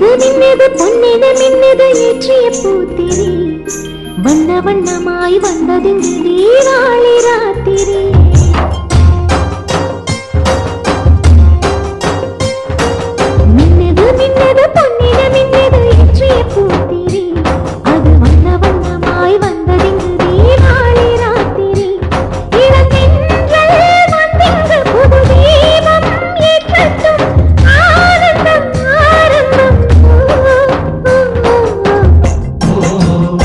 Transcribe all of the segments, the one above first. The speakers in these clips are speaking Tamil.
மின்னது மின்னது பொன்னின மின்னது ஏற்றிய பூத்திரி வண்ண வண்ணமாய் வந்ததிங்கு தீராளி ராத்திரி மின்னது மின்னது பொன்னின மின்னது ஏற்றிய பூத்திரி அது வண்ண வண்ணமாய் வந்ததிங்கு தீராளி ராத்திரி இளந்தென்றல் வந்திங்கு புது தீபம் ஏற்றட்டும் ஆனந்தம் ஆரம்பம் ஓ, ஓ, ஓ, ஓ.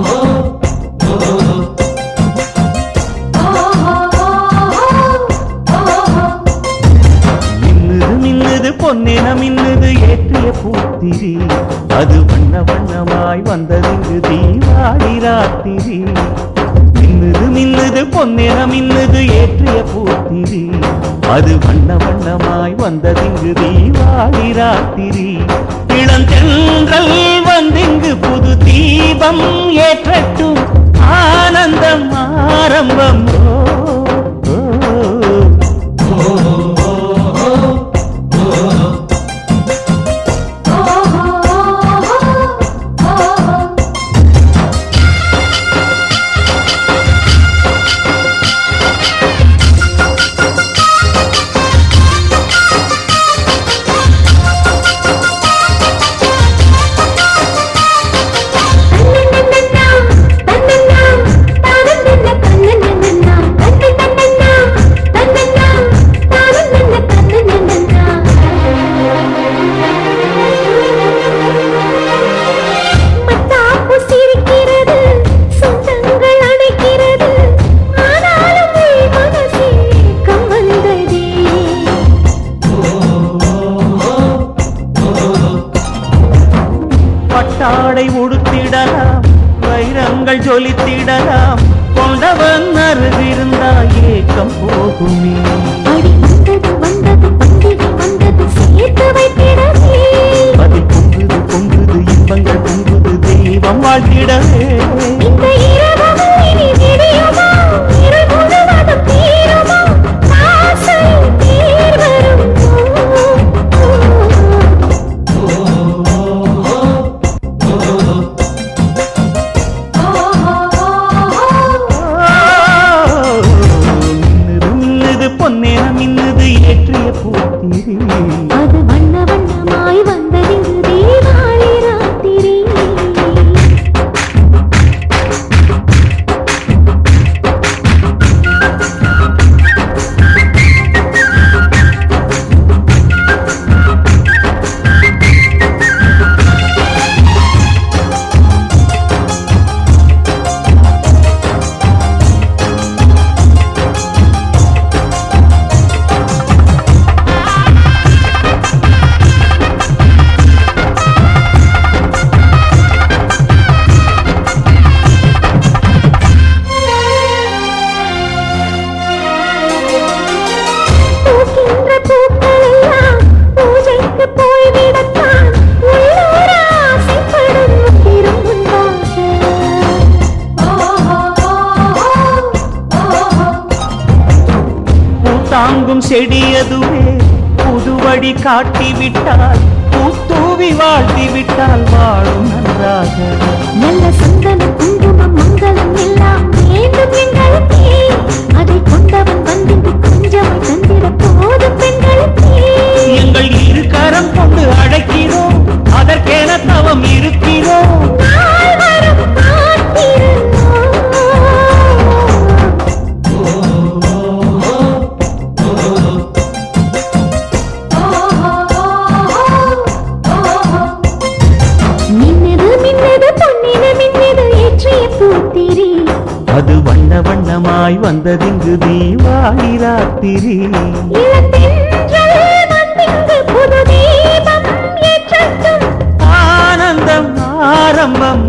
மின்னுது மின்னுது பொன்னென மின்னுது ஏற்றிய பூத்திரி அது வண்ண வண்ணமாய் வந்ததிங்கு தீவாளி ராத்திரி மின்னுது மின்னுது பொன்னென மின்னுது ஏற்றிய பூத்திரி அது வண்ண வண்ணமாய் வந்ததிங்கு தீவாளி ராத்திரி இளந்தென்றல் வந்திங்கு புது தீபம் ஏற்றட்டும் ஆனந்தம் ஆரம்பம் ஓ, ஓ. மத்தாப்பு சிரிக்கிறது சொந்தங்கள் அணைக்கிறது ஆனாலும் உள் மனசில் ஏக்கம் வந்ததே பட்டாடை உடுத்திடலாம் வைரங்கள் ஜொலித்திடலாம் கொண்டவன் அருகிருந்தா ஏக்கம் போகுமே அடி வந்தது வந்தது பண்டிகை வந்தது சேர்த்து வைத்திடவே அதில் பொங்குது பொங்குது இன்பங்கள் பொங்குது தெய்வம் வாழ்த்திடவே இந்த இரவும் இனி விடியுமா இருள் முழுவதும் தீருமா ஆசையில் தேர் வரும் மின்னுது மின்னுது பொன்னேன மின்னுது ஏற்றிய பூத்திரி அது வண்ண வண்ணமாய் வந்ததிங்கு தீபாவளி ராத்திரி பூக்கின்ற பூக்களெல்லாம் பூஜைக்கு போய்விடத்தான் உள்ளூர ஆசைப்படும் உத்திரும் பூத்தாங்கும் செடியதுவே புதுவழி காட்டிவிட்டால் பூத்தூவி வாழ்த்திவிட்டால் வாழும் நன்றாக நல்ல சந்தன குங்குமம் மங்களம் எல்லாம் வேண்டும் எங்களுக்கே அதை கொண்டவன் வந்தின்று கொஞ்சமாய் தந்திட போதும் பெண்களுக்கே எங்கள் இரு கரம் கொண்டு அழைக்கிறோம் அதற்கென தவம் இருக்கிறோம் நாள் வரும் காத்திருந்தோம் மின்னது மின்னது பொன்னின மின்னது ஏற்றிய பூத்திரி அது வண்ண வண்ணமாய் வந்ததிங்கு தீவாளி ராத்திரி இளந்தென்றல் வந்திங்கு புது தீபம் ஏற்றட்டும் ஆனந்தம் ஆரம்பம்